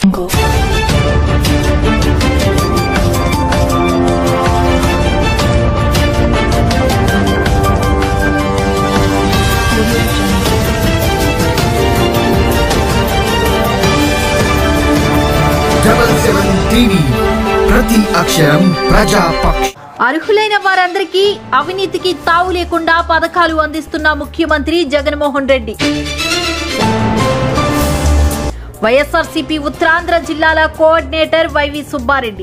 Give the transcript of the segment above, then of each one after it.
Double seven TV ప్రతి అక్షరం ప్రజాపక్ష అర్హులైన వారందరికీ అవినీతికి తావు లేకుండా పథకాలు అందిస్తున్న ముఖ్యమంత్రి జగన్మోహన్ రెడ్డి వైఎస్ఆర్సీపీ ఉత్తరాంధ్ర జిల్లాల కోఆర్డినేటర్ వైవి సుబ్బారెడ్డి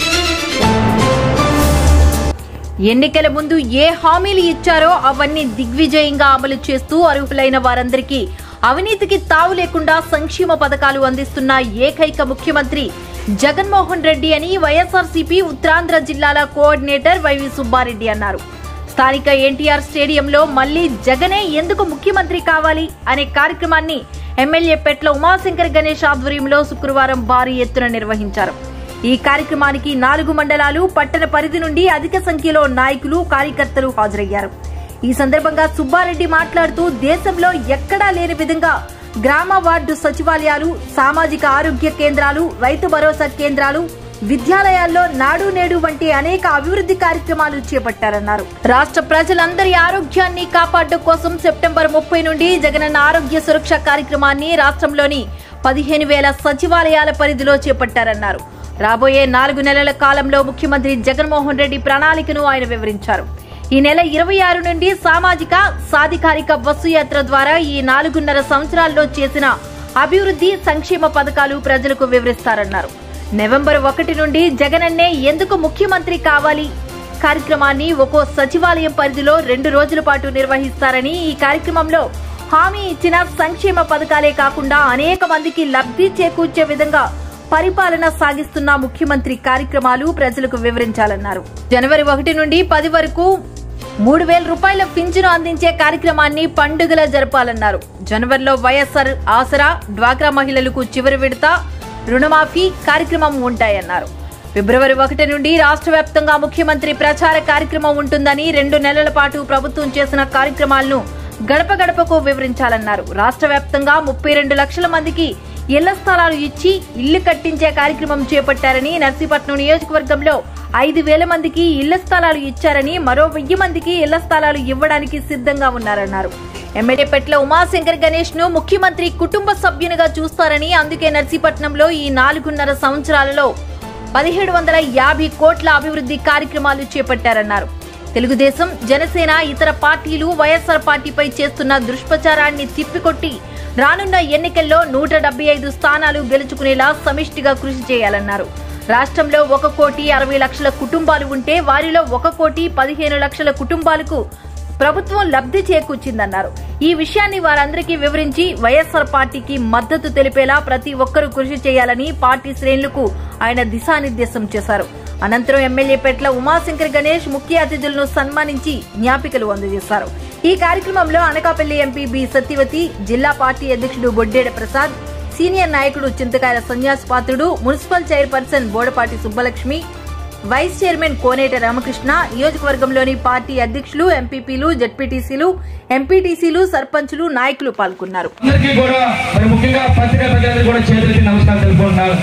ఎన్నికల ముందు ఏ హామీలు ఇచ్చారో అవన్నీ దిగ్విజయంగా అమలు చేస్తూ అర్హులైన వారందరికీ అవినీతికి తావు లేకుండా సంక్షేమ పథకాలు అందిస్తున్న ఏకైక ముఖ్యమంత్రి జగన్మోహన్ రెడ్డి అని వైఎస్ఆర్సీపీ ఉత్తరాంధ్ర జిల్లాల కోఆర్డినేటర్ వైవి సుబ్బారెడ్డి అన్నారు స్థానిక ఎన్టీఆర్ స్టేడియంలో మళ్లీ జగనే ఎందుకు ముఖ్యమంత్రి కావాలి అనే కార్యక్రమాన్ని ఎమ్మెల్యే పెట్ల ఉమాశంకర్ గణేష్ ఆధ్వర్యంలో శుక్రవారం భారీ ఎత్తున నిర్వహించారు ఈ కార్యక్రమానికి నాలుగు మండలాలు పట్టణ పరిధి నుండి అధిక సంఖ్యలో నాయకులు కార్యకర్తలు హాజరయ్యారు ఈ సందర్భంగా సుబ్బారెడ్డి మాట్లాడుతూ దేశంలో ఎక్కడా లేని విధంగా గ్రామ వార్డు సచివాలయాలు సామాజిక ఆరోగ్య కేంద్రాలు రైతు భరోసా కేంద్రాలు విద్యాలయాల్లో నాడు నేడు వంటి అనేక అభివృద్ధి కార్యక్రమాలు చేపట్టారన్నారు రాష్ట్ర ప్రజలందరి ఆరోగ్యాన్ని కాపాడడం కోసం సెప్టెంబర్ ముప్పై నుండి జగనన్న ఆరోగ్య సురక్ష కార్యక్రమాన్ని రాష్ట్రంలోని పదిహేను వేల సచివాలయాల పరిధిలో చేపట్టారన్నారు రాబోయే నాలుగు నెలల కాలంలో ముఖ్యమంత్రి జగన్మోహన్ రెడ్డి ప్రణాళికను ఆయన వివరించారు ఈ నెల ఇరవై ఆరు నుండి సామాజిక సాధికారిక బస్సు యాత్ర ద్వారా ఈ నాలుగున్నర సంవత్సరాల్లో చేసిన అభివృద్ధి సంక్షేమ పథకాలు ప్రజలకు వివరిస్తారన్నారు నవంబర్ ఒకటి నుండి జగనన్నే ఎందుకు ముఖ్యమంత్రి కావాలి కార్యక్రమాన్ని ఒక్కో సచివాలయం పరిధిలో రెండు రోజుల పాటు నిర్వహిస్తారని ఈ కార్యక్రమంలో హామీ ఇచ్చిన సంక్షేమ పథకాలే కాకుండా అనేక మందికి లబ్ధి చేకూర్చే విధంగా పరిపాలన సాగిస్తున్న ముఖ్యమంత్రి కార్యక్రమాలు ప్రజలకు వివరించాలన్నారు జనవరి ఒకటి నుండి పది వరకు మూడు వేల రూపాయల పింఛను అందించే కార్యక్రమాన్ని పండుగల జరపాలన్నారు జనవరిలో వైఎస్ఆర్ ఆసరా డ్వాక్రా మహిళలకు చివరి విడత రుణమాఫీ కార్యక్రమం ఉంటాయన్నారు ఫిబ్రవరి ఒకటి నుండి రాష్ట్ర వ్యాప్తంగా ముఖ్యమంత్రి ప్రచార కార్యక్రమం ఉంటుందని రెండు నెలల పాటు ప్రభుత్వం చేసిన కార్యక్రమాలను గడప గడపకు వివరించాలన్నారు రాష్ట్ర వ్యాప్తంగా ముప్పై రెండు లక్షల మందికి ఇళ్ల స్థలాలు ఇచ్చి ఇల్లు కట్టించే కార్యక్రమం చేపట్టారని నర్సీపట్నం నియోజకవర్గంలో ఐదు వేల మందికి ఇళ్ల స్థలాలు ఇచ్చారని మరో వెయ్యి మందికి ఇళ్ల స్థలాలు ఇవ్వడానికి సిద్ధంగా ఉన్నారన్నారు ఎమ్మెల్యే పెట్ల ఉమాశంకర్ గణేష్ ను ముఖ్యమంత్రి కుటుంబ సభ్యునిగా చూస్తారని అందుకే నర్సీపట్నంలో ఈ నాలుగున్నర సంవత్సరాలలో పదిహేడు వందల యాభై కోట్ల అభివృద్ధి కార్యక్రమాలు చేపట్టారన్నారు తెలుగుదేశం జనసేన ఇతర పార్టీలు వైఎస్ఆర్ పార్టీపై చేస్తున్న దుష్ప్రచారాన్ని తిప్పికొట్టి రానున్న ఎన్నికల్లో నూట డెబ్బై ఐదు స్థానాలు గెలుచుకునేలా సమిష్టిగా కృషి చేయాలన్నారు రాష్ట్రంలో ఒక కోటి అరవై లక్షల కుటుంబాలు ఉంటే వారిలో ఒక కోటి పదిహేను లక్షల కుటుంబాలకు ప్రభుత్వం లబ్ధి చేకూర్చిందన్నారు ఈ విషయాన్ని వారందరికీ వివరించి వైఎస్ఆర్ పార్టీకి మద్దతు తెలిపేలా ప్రతి ఒక్కరూ కృషి చేయాలని పార్టీ శ్రేణులకు ఆయన దిశానిర్దేశం చేశారు అనంతరం ఎమ్మెల్యే పెట్ల ఉమాశంకర్ గణేష్ ముఖ్య అతిథులను సన్మానించి జ్ఞాపికలు అందజేశారు ఈ కార్యక్రమంలో అనకాపల్లి ఎంపీ బి సత్యవతి జిల్లా పార్టీ అధ్యక్షుడు బొడ్డేడ ప్రసాద్ సీనియర్ నాయకుడు Chintakayala Sanyas Patrudu municipal chairperson Bodapati Subbalakshmi vice chairman Koneta Ramakrishna నియోజకవర్గంలోని పార్టీ అధ్యక్షులు ఎంపీపీలు జడ్పీటీసీలు ఎంపీటీసీలు సర్పంచులు నాయకులు పాల్గొన్నారు అందరికీ కూడా మరి ముఖ్యంగా పత్రికా ప్రజలందరూ కూడా చేతులకి నమస్కారం తెలుపుకుంటున్నారు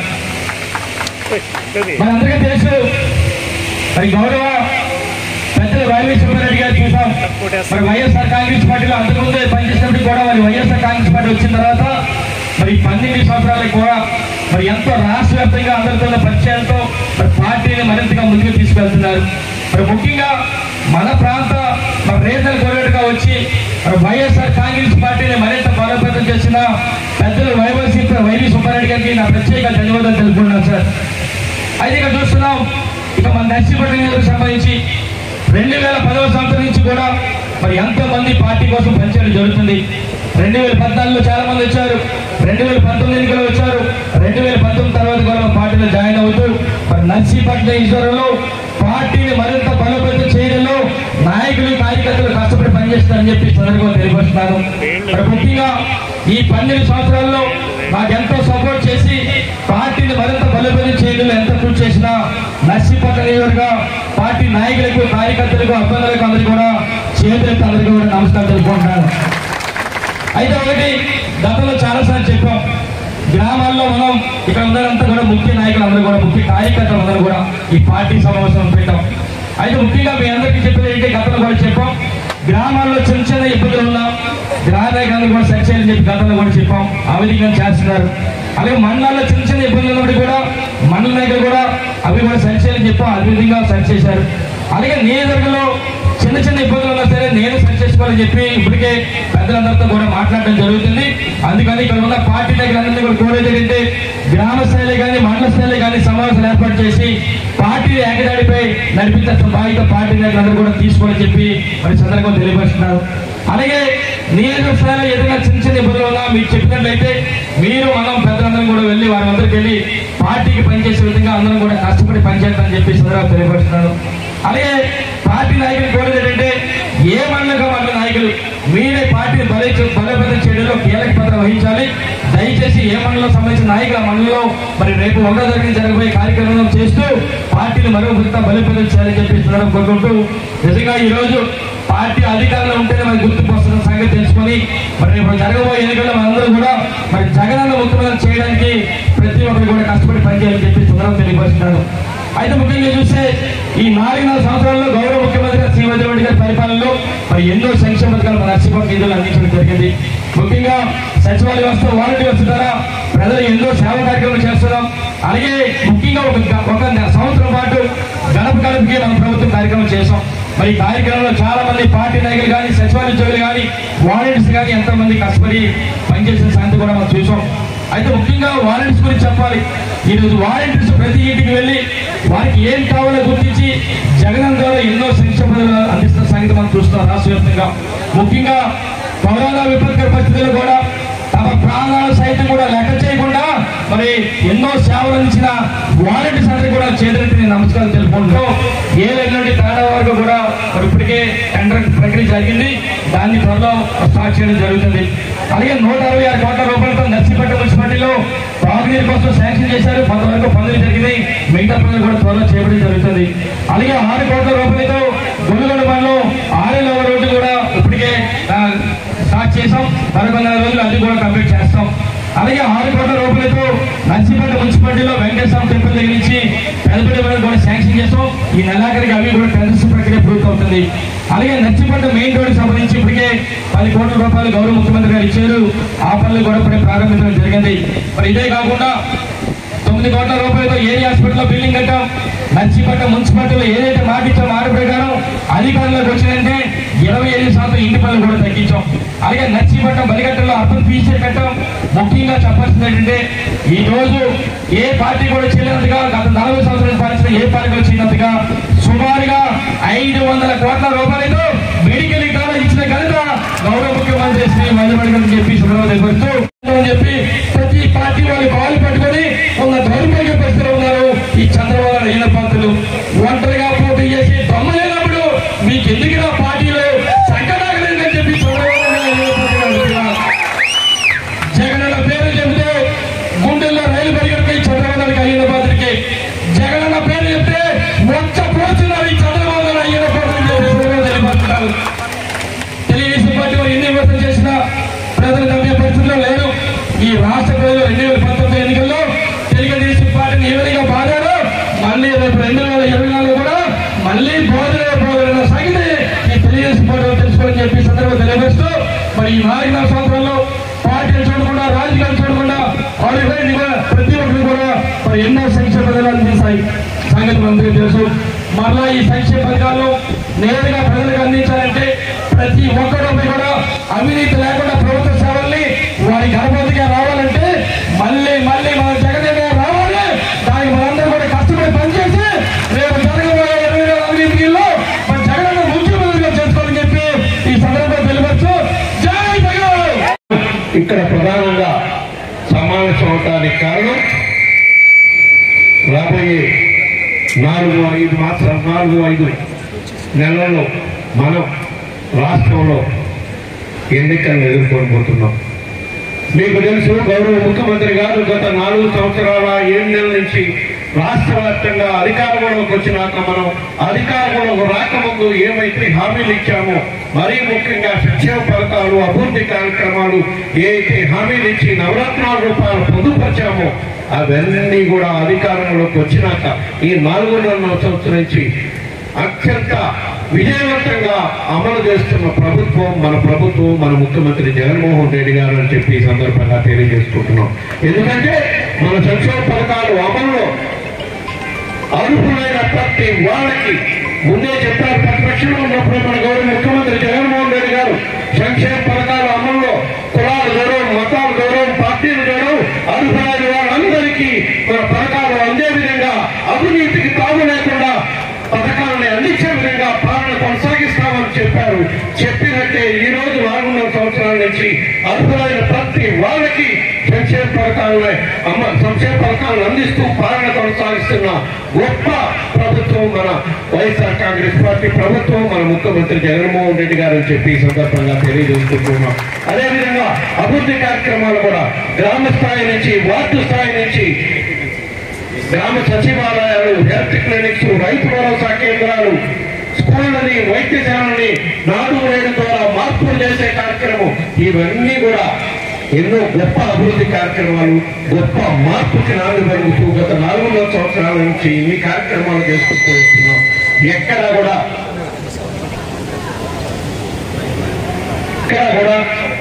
మనందరికీ తెలుసు మరి గౌరవ పెద్దలు వైవి సుబ్బారెడ్డి గారు చూసాం మరి వైఎస్ఆర్ కాంగ్రెస్ పార్టీలో అంతకుముందు పనిచేసినప్పుడు కూడా మరి వైఎస్ఆర్ కాంగ్రెస్ పార్టీ వచ్చిన తర్వాత మరి పన్నెండు సంవత్సరాలకు కూడా మరి ఎంతో రాష్ట్ర వ్యాప్తంగా అందరితో పరిచయంతో మరి పార్టీని మరింతగా ముందుకు తీసుకెళ్తున్నారు మరి ముఖ్యంగా మన ప్రాంత మరి రీజనల్ కోరికగా వచ్చి మరి వైఎస్ఆర్ కాంగ్రెస్ పార్టీని మరింత బలోపేతం చేసిన పెద్దలు వైవసి వైవి సుబ్బారెడ్డి గారికి నా ప్రత్యేక ధన్యవాదాలు తెలుపుకున్నాను సార్ అయితే ఇక్కడ చూస్తున్నాం ఇక మన నర్సీపట్నం నియోజకవర్గం సంబంధించి రెండు వేల పదవ సంవత్సరం నుంచి కూడా మరి ఎంతో మంది పార్టీ కోసం పనిచేయడం జరుగుతుంది రెండు వేల పద్నాలుగులో చాలా మంది వచ్చారు రెండు వేల పంతొమ్మిది ఎన్నికలు వచ్చారు రెండు వేల పంతొమ్మిది తర్వాత కూడా మా పార్టీలో జాయిన్ అవుతూ మరి నర్సీపట్నం ఈశ్వరంలో పార్టీని మరింత బలోపేతం చేయడంలో నాయకులు కార్యకర్తలు కష్టపడి పనిచేస్తారని చెప్పి సందర్భంగా తెలియపరుస్తున్నాను మరి ముఖ్యంగా ఈ పన్నెండు సంవత్సరాల్లో నాకు ఎంతో సపోర్ట్ చేసి పార్టీని మరింత బలోపేతం చేయడంలో ఎంత కృషి చేసినా నర్సీపట్నం నియోజకవర్గ పార్టీ నాయకులకు కార్యకర్తలకు అభ్యర్థులకు అందరికీ కూడా చేతులకు అందరికీ కూడా నమస్కారం తెలుపుకుంటున్నాను అయితే ఒకటి గతంలో చాలాసార్లు చెప్పాం గ్రామాల్లో మనం ఇక్కడ ఉన్నదంతా కూడా ముఖ్య నాయకులు అందరూ కూడా ముఖ్య కార్యకర్తలు అందరూ కూడా ఈ పార్టీ సమావేశం పెట్టాం అయితే ముఖ్యంగా మీ అందరికీ చెప్పేది ఏంటి గతంలో కూడా చెప్పాం గ్రామాల్లో చిన్న చిన్న ఇబ్బందులు ఉన్నాం గ్రామ నాయకులందరూ కూడా సరి చేయాలని చెప్పి గతంలో కూడా చెప్పాం ఆ విధంగా చేస్తున్నారు అలాగే మండలాల్లో చిన్న చిన్న ఇబ్బందులు ఉన్నప్పటికీ కూడా మండల నాయకులు కూడా అవి కూడా సరి చేయాలని చెప్పాం ఆ విధంగా సరి చేశారు అలాగే నియోజకవర్గంలో చిన్న చిన్న ఇబ్బందులు ఉన్నా సరే నేను సరి చేసుకోవాలని చెప్పి ఇప్పటికే పెద్దలందరితో కూడా మాట్లాడడం జరుగుతుంది అందుకని ఇక్కడ ఉన్న పార్టీ నాయకులందరినీ కూడా కోరేది ఏంటంటే గ్రామ స్థాయిలో కానీ మండల స్థాయిలో కానీ సమావేశాలు ఏర్పాటు చేసి పార్టీ ఏకదాడిపై నడిపించాల్సిన బాధ్యత పార్టీ నాయకులందరూ కూడా తీసుకోవాలని చెప్పి మరి సందర్భంగా తెలియపరుస్తున్నారు అలాగే నియోజక స్థాయిలో ఏదైనా చిన్న చిన్న ఇబ్బందులు ఉన్నా మీకు చెప్పినట్లయితే మీరు మనం పెద్దలందరం కూడా వెళ్ళి వారి అందరికి వెళ్ళి పార్టీకి పనిచేసే విధంగా అందరం కూడా కష్టపడి పనిచేద్దామని చెప్పి సందర్భంగా తెలియపరుస్తున్నాను అలాగే పార్టీ నాయకులు కోరేది ఏంటంటే ఏ మండలంగా మండల నాయకులు మీరే పార్టీని బల బలోపేతం చేయడంలో కీలక పాత్ర వహించాలి దయచేసి ఏ మండలం సంబంధించిన నాయకుల మండలంలో మరి రేపు ఒకటో తరగతి జరగబోయే కార్యక్రమం చేస్తూ పార్టీని మరో విధంగా బలోపేతం చేయాలని చెప్పి సందర్భం కోరుకుంటూ నిజంగా ఈ రోజు పార్టీ అధికారంలో ఉంటేనే మరి గుర్తుకు వస్తున్న సంగతి తెలుసుకొని మరి రేపు జరగబోయే ఎన్నికల్లో మనందరూ కూడా మరి జగనన్న ముఖ్యమంత్రి చేయడానికి ప్రతి ఒక్కరు కూడా కష్టపడి పనిచేయాలని చెప్పి సందర్భం తెలియపరుస్తున్నాను అయితే ముఖ్యంగా చూస్తే ఈ నాలుగున్నర సంవత్సరాల్లో గౌరవ ముఖ్యమంత్రి గారు శ్రీమతి రెడ్డి గారి పరిపాలనలో మరి ఎన్నో సంక్షేమ పథకాలు మన నర్సింహ నిధులు అందించడం జరిగింది ముఖ్యంగా సచివాలయ వ్యవస్థ వాలంటీ వ్యవస్థ ద్వారా ప్రజలు ఎన్నో సేవ కార్యక్రమాలు చేస్తున్నాం అలాగే ముఖ్యంగా ఒక గ- ఒక నె- సంవత్సరం పాటు గడప గడపకి మన ప్రభుత్వం కార్యక్రమం చేసాం మరి ఈ కార్యక్రమంలో చాలా మంది పార్టీ నాయకులు కానీ సచివాలయ ఉద్యోగులు కానీ వాలంటీర్స్ కానీ ఎంతో మంది కష్టపడి పనిచేసిన సంగతి కూడా మనం చూసాం అయితే ముఖ్యంగా వాలంటీర్స్ గురించి చెప్పాలి ఈ రోజు వాలంటీర్స్ ప్రతి ఇంటికి వెళ్ళి వారికి ఏం కావాలో గుర్తించి జగన్ ద్వారా ఎన్నో సంక్షేమ పథకాలు అందిస్తున్న సంగతి మనం చూస్తున్నాం రాష్ట్ర వ్యాప్తంగా ముఖ్యంగా కరోనా విపత్కర పరిస్థితుల్లో కూడా తమ ప్రాణాలు సైతం కూడా లెక్క చేయకుండా మరి ఎన్నో సేవలు అందించిన వాలంటీర్స్ అందరికీ కూడా చేతులెత్తి నేను నమస్కారం తెలుపుకుంటూ ఏ లైన్ నుండి తాడా వరకు కూడా మరి ఇప్పటికే టెండర్ ప్రక్రియ జరిగింది దాన్ని త్వరలో స్టార్ట్ చేయడం జరుగుతుంది అలాగే నూట అరవై ఆరు కోట్ల రూపాయలతో నర్సీపట్నం మున్సిపాలిటీలో తాగునీరు కోసం శాంక్షన్ చేశారు కొంతవరకు పనులు జరిగినాయి మిగతా పనులు కూడా త్వరలో చేయడం జరుగుతుంది అలాగే ఆరు కోట్ల రూపాయలతో గొల్లుగొండ పనులు ఆరేళ్ళ రోడ్డు కూడా ఇప్పటికే ఆ, స్టార్ట్ చేసాం మరికొన్ని రోజులు అది కూడా కంప్లీట్ చేస్తాం అలాగే ఆరు కోట్ల రూపాయలతో నర్సీపట్నం మున్సిపాలిటీలో వెంకటేశ్వర టెంపుల్ దగ్గర నుంచి పెద్దపల్లి వరకు కూడా శాంక్షన్ చేస్తాం ఈ నెలాఖరికి అవి కూడా టెండర్స్ ప్రక్రియ పూర్తవుతుంది అలాగే నర్సీపట్నం మెయిన్ రోడ్ సంబంధించి ఇప్పటికే పది కోట్ల రూపాయలు గౌరవ ముఖ్యమంత్రి గారు ఇచ్చారు ఆ పనులు కూడా ఇప్పుడే ప్రారంభించడం జరిగింది మరి ఇదే కాకుండా తొమ్మిది కోట్ల రూపాయలతో ఏరియా హాస్పిటల్లో బిల్డింగ్ కట్టాం నర్సీపట్నం మున్సిపాలిటీలో ఏదైతే మాట ఇచ్చాం మాట ప్రకారం అధికారంలోకి వచ్చిందంటే ఇరవై ఐదు శాతం ఇంటి పనులు కూడా తగ్గించాం అలాగే నర్సీపట్నం బలిగట్టలో అర్బన్ ఫీచర్ కట్టాం ముఖ్యంగా చెప్పాల్సింది ఏంటంటే ఈ రోజు ఏ పార్టీ కూడా చేయలేనట్టుగా గత నలభై సంవత్సరాలు పాలించిన ఏ పార్టీ కూడా చేయనట్టుగా సుమారుగా ఐదు వందల కోట్ల రూపాయలతో మెడికల్ కాలేజ్ ఇచ్చిన ఘనత గౌరవ ముఖ్యమంత్రి శ్రీ మధుమణి గారు చెప్పి శుభ్రత తెలుపుతూ అని చెప్పి ప్రతి పార్టీ వాళ్ళు కాలు పట్టుకొని ఉన్న దౌర్భాగ్య పరిస్థితిలో ఉన్నారు ఈ చంద్రబాబు నాయుడు ఈయన పంతులు ఒంటరిగా పోటీ చేసి దొమ్మలేనప్పుడు మీకు ఎందుకు పార్టీలో సంకటాగలేదని చెప్పి చంద్రబాబు నాయుడు ఈయన పంతులు అంటున్నారు. జగనన్న పేరు చెబితే గుండెల్లో రైలు పరిగెడుతాయి చంద్రబాబు నాయుడు అయ్యన్న పాత్రకి జగనన్న పేరు చెప్తే మొచ్చ పోతున్నారు ఈ చంద్రబాబు నాయుడు అయ్యన్న పాత్రకి తెలియపడుతున్నారు తెలుగుదేశం పార్టీ వారు ఎన్ని విమర్శలు చేసినా ప్రజలు నమ్మే పరిస్థితిలో లేరు ఈ రాష్ట్ర ప్రజలు రెండు వేల పంతొమ్మిది ఎన్నికల్లో తెలుగుదేశం పార్టీని ఏ విధంగా బాధారో మళ్ళీ రేపు రెండు వేల ఇరవై నాలుగు కూడా మళ్ళీ బోధన బోధన సాగితే ఈ తెలుగుదేశం పార్టీ వాళ్ళు తెలుసుకోవాలని చెప్పి ఈ సందర్భంగా తెలియజేస్తూ మరి ఈ నాలుగున్నర సంవత్సరాల్లో పార్టీలు చూడకుండా రాజకీయాలు చూడకుండా వారి ప్రతి ఒక్కరు కూడా మరి ఎన్నో సంక్షేమ పథకాలు అందిస్తాయి సంగతి మనందరికీ తెలుసు మరలా ఈ సంక్షేమ పథకాలు నేరుగా ప్రజలకు అందించాలంటే ప్రతి ఒక్కరు కూడా అవినీతి లేకుండా ప్రభుత్వ సేవల్ని వారి గర్భవతిగా రావాలంటే మళ్ళీ మళ్ళీ మన జగన్ గారు రావాలి దానికి మనందరూ కూడా కష్టపడి పనిచేసి రేపు జరగబోయే ఇరవై వేల అవినీతిలో మన జగన్ ముఖ్యమంత్రిగా చేసుకోవాలని చెప్పి ఈ సందర్భంగా తెలియవచ్చు జై జగన్ ఇక్కడ ప్రధానంగా సమావేశం అవటానికి కారణం రాబోయే నాలుగు ఐదు మాత్రం నాలుగు ఐదు నెలల్లో మనం రాష్ట్రంలో ఎన్నికలను ఎదుర్కోబోతున్నాం మీకు తెలుసు గౌరవ ముఖ్యమంత్రి గారు గత నాలుగు సంవత్సరాల ఏడు నెలల నుంచి రాష్ట్ర వ్యాప్తంగా అధికారంలోకి వచ్చినాక మనం అధికారంలోకి రాకముందు ఏమైతే హామీలు ఇచ్చామో మరీ ముఖ్యంగా సంక్షేమ పథకాలు అభివృద్ధి కార్యక్రమాలు ఏ అయితే హామీలు ఇచ్చి నవరత్నాల రూపాయలు పొందుపరిచామో అవన్నీ కూడా అధికారంలోకి వచ్చినాక ఈ నాలుగున్నర సంవత్సరం నుంచి అత్యంత విజయవంతంగా అమలు చేస్తున్న ప్రభుత్వం మన ప్రభుత్వం మన ముఖ్యమంత్రి జగన్మోహన్ రెడ్డి గారు అని చెప్పి ఈ సందర్భంగా తెలియజేసుకుంటున్నాం ఎందుకంటే మన సంక్షేమ పథకాలు అమలులో అర్హులైన ప్రతి వాళ్ళకి ముందే చెప్పారు ప్రతిపక్షంలో ఉన్నప్పుడు మన గౌరవ ముఖ్యమంత్రి జగన్మోహన్ రెడ్డి గారు సంక్షేమ పథకాల అమల్లో కులాలు గౌరవం మతాలు గౌరవం పార్టీలు గౌరవం అర్హులైన వాళ్ళందరికీ మన పథకాలు అందే విధంగా అవినీతికి తాగు లేకుండా పథకాలను అందించే విధంగా పాలన కొనసాగిస్తామని చెప్పారు చెప్పినట్టే ఈ రోజు నాలుగున్నర సంవత్సరాల నుంచి అర్హులైన ప్రతి వాళ్ళకి సంక్షేమ పథకాలను అమ్మ సంక్షేమ పథకాలను అందిస్తూ పాలన కొనసాగిస్తున్న గొప్ప ప్రభుత్వం మన వైఎస్ఆర్ కాంగ్రెస్ పార్టీ ప్రభుత్వం మన ముఖ్యమంత్రి జగన్మోహన్ రెడ్డి గారు అని చెప్పి ఈ సందర్భంగా తెలియజేసుకుంటున్నాం అదేవిధంగా అభివృద్ధి కార్యక్రమాలు కూడా గ్రామ స్థాయి నుంచి వార్డు స్థాయి నుంచి గ్రామ సచివాలయాలు హెల్త్ క్లినిక్స్ రైతు భరోసా కేంద్రాలు స్కూళ్ళని వైద్యశాలని నాడు నేడు ద్వారా మార్పులు చేసే కార్యక్రమం ఇవన్నీ కూడా ఎన్నో గొప్ప అభివృద్ధి కార్యక్రమాలు గొప్ప మార్పుకి నాలుగు పలుకుతూ గత నాలుగున్నర సంవత్సరాల నుంచి ఇన్ని కార్యక్రమాలు చేసుకుంటూ వస్తున్నాం ఎక్కడా కూడా ఎక్కడా కూడా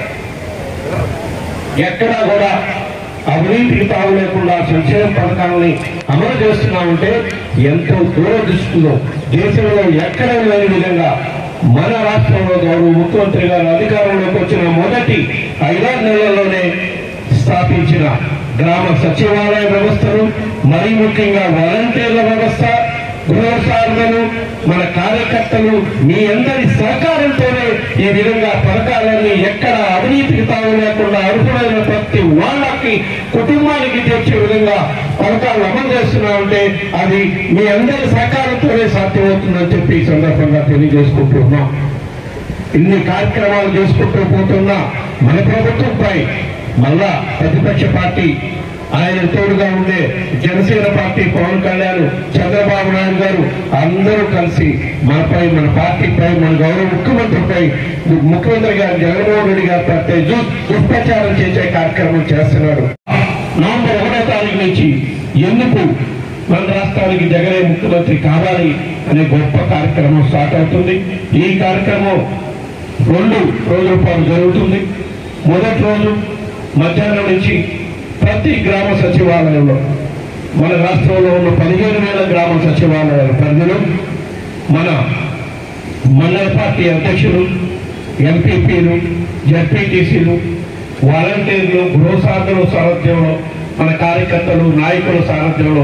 ఎక్కడా కూడా అవినీతికి తావు లేకుండా సంక్షేమ పథకాలని అమలు చేస్తున్నామంటే ఎంతో దూరదృష్టిలో దేశంలో ఎక్కడ లేని విధంగా మన రాష్ట్రంలో గౌరవ ముఖ్యమంత్రి గారు అధికారంలోకి వచ్చిన మొదటి ఐదారు నెలల్లోనే స్థాపించిన గ్రామ సచివాలయ వ్యవస్థను మరీ ముఖ్యంగా వాలంటీర్ల వ్యవస్థ గృహసారులను మన కార్యకర్తలు మీ అందరి సహకారంతోనే ఈ విధంగా పథకాలన్నీ ఎక్కడ అవినీతికి తావు లేకుండా అర్హులైన ప్రతి వాళ్ళకి కుటుంబానికి తెచ్చే విధంగా పథకాలు అమలు చేస్తున్నామంటే అది మీ అందరి సహకారంతోనే సాధ్యమవుతుందని చెప్పి ఈ సందర్భంగా తెలియజేసుకుంటున్నాం ఇన్ని కార్యక్రమాలు చేసుకుంటూ పోతున్న మన ప్రభుత్వంపై మళ్ళా ప్రతిపక్ష పార్టీ ఆయన తోడుగా ఉండే జనసేన పార్టీ పవన్ కళ్యాణ్ చంద్రబాబు నాయుడు గారు అందరూ కలిసి మనపై మన పార్టీపై మన గౌరవ ముఖ్యమంత్రిపై ముఖ్యమంత్రి గారు జగన్మోహన్ రెడ్డి గారి పట్ల దు- దుష్ప్రచారం చేసే కార్యక్రమం చేస్తున్నాడు నవంబర్ ఒకటో తారీఖు నుంచి ఎందుకు మన రాష్ట్రానికి జగనే ముఖ్యమంత్రి కావాలి అనే గొప్ప కార్యక్రమం స్టార్ట్ అవుతుంది ఈ కార్యక్రమం రెండు రోజుల పాటు జరుగుతుంది మొదటి రోజు మధ్యాహ్నం నుంచి ప్రతి గ్రామ సచివాలయంలో మన రాష్ట్రంలో ఉన్న పదిహేను వేల గ్రామ సచివాలయాల పరిధిలో మన మండల పార్టీ అధ్యక్షులు ఎంపీపీలు జడ్పీటీసీలు వాలంటీర్లు గృహసాధుల సారథ్యంలో మన కార్యకర్తలు నాయకుల సారథ్యంలో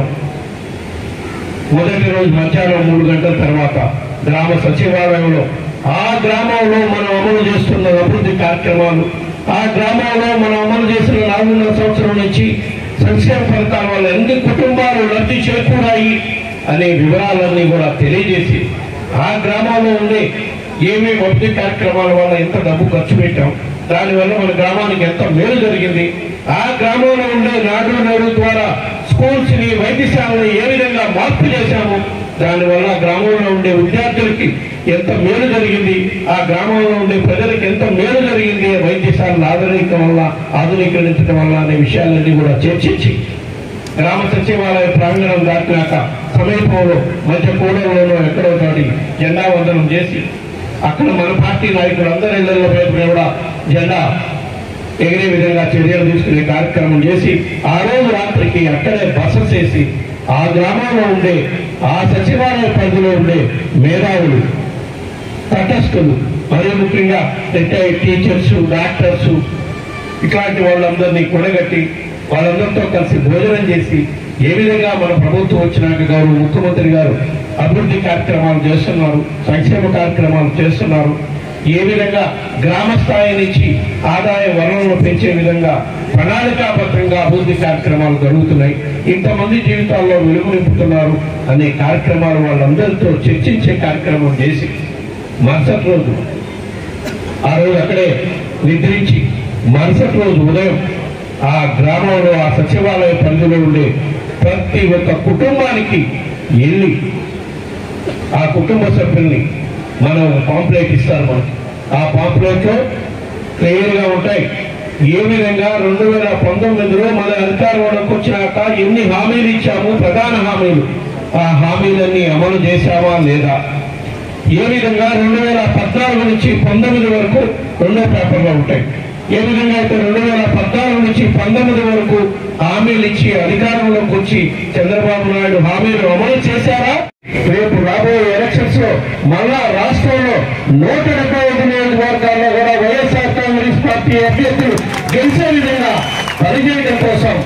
మొదటి రోజు మధ్యాహ్నం మూడు గంటల తర్వాత గ్రామ సచివాలయంలో ఆ గ్రామంలో మనం అమలు చేస్తున్న అభివృద్ధి కార్యక్రమాలు ఆ గ్రామంలో మనం అమలు చేసిన నాలుగున్నర సంవత్సరం నుంచి సంక్షేమ పథకాల వల్ల ఎన్ని కుటుంబాలు లబ్ధి చేకూరాయి అనే వివరాలన్నీ కూడా తెలియజేసి ఆ గ్రామంలో ఉండే ఏమేమి అభివృద్ధి కార్యక్రమాల వల్ల ఎంత డబ్బు ఖర్చు పెట్టాం దానివల్ల మన గ్రామానికి ఎంత మేలు జరిగింది ఆ గ్రామంలో ఉండే నాడు నేడు ద్వారా స్కూల్స్ ని వైద్యశాలని ఏ విధంగా మార్పు చేశాము దానివల్ల గ్రామంలో ఉండే విద్యార్థులకి ఎంత మేలు జరిగింది ఆ గ్రామంలో ఉండే ప్రజలకు ఎంత మేలు జరిగింది వైద్యశాలను ఆధునికం వల్ల ఆధునీకరించడం వల్ల అనే విషయాలన్నీ కూడా చర్చించి గ్రామ సచివాలయ ప్రాంగణం దాటినాక సమీపంలో మధ్య కూడలోనో ఎక్కడో చోటి జెండా వందనం చేసి అక్కడ మన పార్టీ నాయకులు అందరి ఇళ్లలో వైపు కూడా జెండా ఎగిరే విధంగా చర్యలు తీసుకునే కార్యక్రమం చేసి ఆ రోజు రాత్రికి అక్కడే బస చేసి ఆ గ్రామంలో ఉండే ఆ సచివాలయ పరిధిలో ఉండే మేధావులు తటస్థులు మరీ ముఖ్యంగా రిటైర్డ్ టీచర్స్ డాక్టర్స్ ఇట్లాంటి వాళ్ళందరినీ కూడగట్టి వాళ్ళందరితో కలిసి భోజనం చేసి ఏ విధంగా మన ప్రభుత్వం వచ్చినాక గౌరవ ముఖ్యమంత్రి గారు అభివృద్ధి కార్యక్రమాలు చేస్తున్నారు సంక్షేమ కార్యక్రమాలు చేస్తున్నారు ఏ విధంగా గ్రామ స్థాయి నుంచి ఆదాయ వనరులను పెంచే విధంగా ప్రణాళికాబద్ధంగా అభివృద్ధి కార్యక్రమాలు జరుగుతున్నాయి ఇంతమంది జీవితాల్లో వెలుగు నింపుతున్నారు అనే కార్యక్రమాలు వాళ్ళందరితో చర్చించే కార్యక్రమం చేసి మరుసటి రోజు ఆ రోజు అక్కడే నిద్రించి మరుసటి రోజు ఉదయం ఆ గ్రామంలో ఆ సచివాలయ పరిధిలో ఉండే ప్రతి ఒక్క కుటుంబానికి వెళ్ళి ఆ కుటుంబ సభ్యుల్ని మనం పాంప్లెట్ ఇస్తారు మనకి ఆ పాంప్లెట్ లో క్లియర్ గా ఉంటాయి ఏ విధంగా రెండు వేల పంతొమ్మిదిలో మన అధికారంలోకి వచ్చినాక ఎన్ని హామీలు ఇచ్చాము ప్రధాన హామీలు ఆ హామీలన్నీ అమలు చేశామా లేదా ఏ విధంగా రెండు వేల పద్నాలుగు నుంచి పంతొమ్మిది వరకు రెండో పేపర్లో ఉంటాయి ఏ విధంగా అయితే రెండు వేల పద్నాలుగు నుంచి పంతొమ్మిది వరకు హామీలు ఇచ్చి అధికారంలోకి వచ్చి చంద్రబాబు నాయుడు హామీలు అమలు చేశారా రేపు రాబోయే ఎలక్షన్స్ లో మళ్ళా రాష్ట్రంలో నూట డెబ్బై ఐదు నియోజకవర్గాల్లో కూడా వైఎస్ఆర్ కాంగ్రెస్ పార్టీ అభ్యర్థులు గెలిచే విధంగా పనిచేయడం కోసం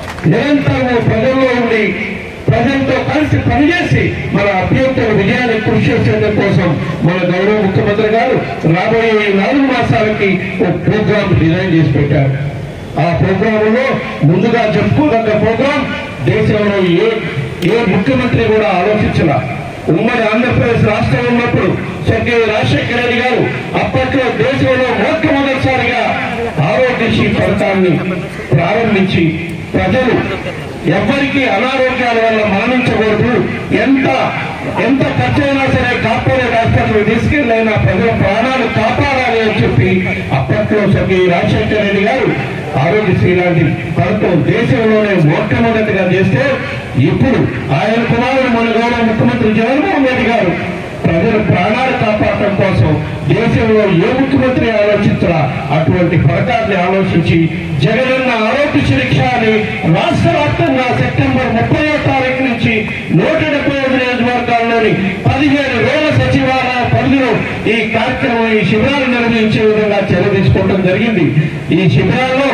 నిరంతరం ప్రజల్లో ఉండి ప్రజలతో కలిసి పనిచేసి మన అభ్యర్థుల విజయాన్ని కృషి చేసేందుకు కోసం మన గౌరవ ముఖ్యమంత్రి గారు రాబోయే ఈ నాలుగు మాసాలకి ఒక ప్రోగ్రామ్ డిజైన్ చేసి పెట్టారు ఆ ప్రోగ్రామ్ లో ముందుగా చెప్పుకోదగ్గ ప్రోగ్రాం దేశంలో ఏ ఏ ముఖ్యమంత్రి కూడా ఆలోచించాల ఉమ్మడి ఆంధ్రప్రదేశ్ రాష్ట్రం ఉన్నప్పుడు స్వర్గీయ రాజశేఖర రెడ్డి గారు అప్పట్లో దేశంలో మొట్టమొదటిసారిగా ఆరోగ్యశ్రీ పథకాన్ని ప్రారంభించి ప్రజలు ఎవరికి అనారోగ్యాల వల్ల మరణించకూడదు ఎంత ఎంత ఖర్చైనా సరే కార్పొరేట్ హాస్పిటల్ తీసుకెళ్ళైనా ప్రజల ప్రాణాలు కాపాడాలి అని చెప్పి అప్పట్లో స్వర్గీయ రాజశేఖర రెడ్డి గారు ఆరోగ్యశ్రీ లాంటి పథకం దేశంలోనే మొట్టమొదటిగా చేస్తే ఇప్పుడు ఆయన కుమారుడు మన గౌరవ ముఖ్యమంత్రి జగన్మోహన్ రెడ్డి గారు ప్రజల ప్రాణాలు కాపాడటం కోసం దేశంలో ఏ ముఖ్యమంత్రి ఆలోచించరా అటువంటి పథకాన్ని ఆలోచించి జగనన్న ఆరోగ్య సురక్ష అని రాష్ట్ర వ్యాప్తంగా సెప్టెంబర్ ముప్పై తారీఖు నుంచి నూట డెబ్బై ఐదు నియోజకవర్గాల్లోని పదిహేను వేల సచివాలయ పరిధిలో ఈ కార్యక్రమం ఈ శిబిరాలు నిర్వహించే విధంగా చర్య తీసుకోవడం జరిగింది ఈ శిబిరాల్లో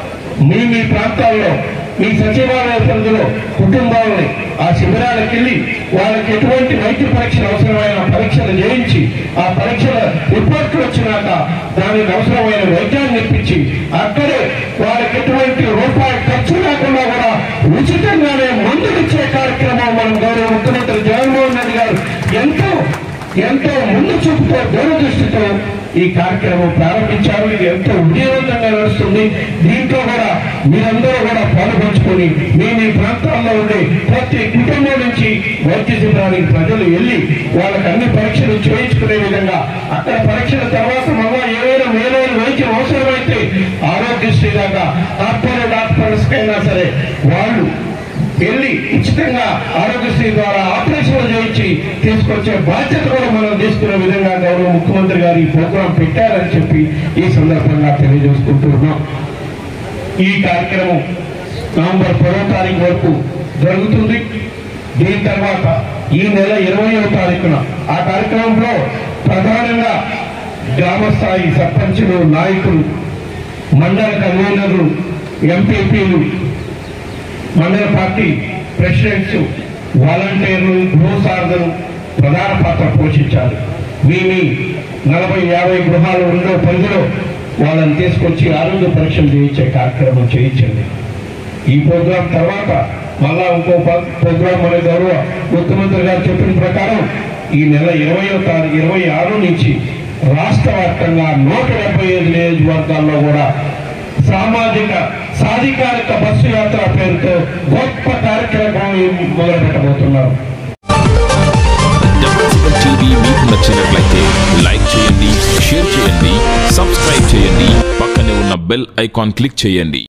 మీ మీ ప్రాంతాల్లో మీ సచివాలయ పరిధిలో కుటుంబాలని ఆ శిబిరాలకు వెళ్ళి వాళ్ళకి ఎటువంటి వైద్య పరీక్షలు అవసరమైన పరీక్షలు చేయించి ఆ పరీక్షల రిపోర్ట్లు వచ్చినాక దానికి అవసరమైన వైద్యాన్ని ఇప్పించి అక్కడే వాళ్ళకి ఎటువంటి రూపాయి ఖర్చు లేకుండా కూడా ఉచితంగానే మందులు ఇచ్చే కార్యక్రమం మనం గౌరవ ముఖ్యమంత్రి జగన్మోహన్ రెడ్డి గారు ఎంతో ఎంతో ముందు చూపుతో దూరదృష్టితో ఈ కార్యక్రమం ప్రారంభించారు ఇది ఎంతో విజయవంతంగా నడుస్తుంది దీంట్లో కూడా మీరందరూ కూడా పాల్పంచుకొని మీ మీ ప్రాంతాల్లో ఉండే ప్రతి కుటుంబం నుంచి వైద్య శిబిరానికి ప్రజలు వెళ్ళి వాళ్ళకి అన్ని పరీక్షలు చేయించుకునే విధంగా అక్కడ పరీక్షల తర్వాత మళ్ళా ఏదైనా మేలైన వైద్యం అవసరమైతే ఆరోగ్యశ్రీ దాకా కార్పొరేట్ డాక్టర్స్ కైనా సరే వాళ్ళు వెళ్ళి ఉచితంగా ఆరోగ్యశ్రీ ద్వారా ఆపరేషన్లు చేయించి తీసుకొచ్చే బాధ్యత కూడా మనం తీసుకునే విధంగా గౌరవ ముఖ్యమంత్రి గారు ఈ ప్రోగ్రాం పెట్టారని చెప్పి ఈ సందర్భంగా తెలియజేసుకుంటున్నాం ఈ కార్యక్రమం నవంబర్ పదో తారీఖు వరకు జరుగుతుంది దీని తర్వాత ఈ నెల ఇరవయో తారీఖున ఆ కార్యక్రమంలో ప్రధానంగా గ్రామ స్థాయి సర్పంచులు నాయకులు మండల కన్వీనర్లు ఎంపీపీలు మండల పార్టీ ప్రెసిడెంట్స్ వాలంటీర్లు గృహసారథులు ప్రధాన పాత్ర పోషించాలి మీ మీ నలభై యాభై గృహాలు ఉండే పరిధిలో వాళ్ళని తీసుకొచ్చి ఆరోగ్య పరీక్షలు చేయించే కార్యక్రమం చేయించండి ఈ ప్రోగ్రాం తర్వాత మళ్ళా ఇంకో ప- ప్రోగ్రాం మన గౌరవ ముఖ్యమంత్రి గారు చెప్పిన ప్రకారం ఈ నెల ఇరవయో తారీఖు ఇరవై ఆరు నుంచి రాష్ట్ర వ్యాప్తంగా నూట డెబ్బై ఐదు నియోజకవర్గాల్లో కూడా సామాజిక సాధికారిక బస్సు యాత్ర పేరుతో గొప్ప కార్యక్రమం మొదలు పెట్టబోతున్నారు డబ్ల్యూసీఎల్ టీవీ మీకు నచ్చినట్లయితే లైక్ చేయండి షేర్ చేయండి సబ్స్క్రైబ్ చేయండి పక్కనే ఉన్న బెల్ ఐకాన్ క్లిక్ చేయండి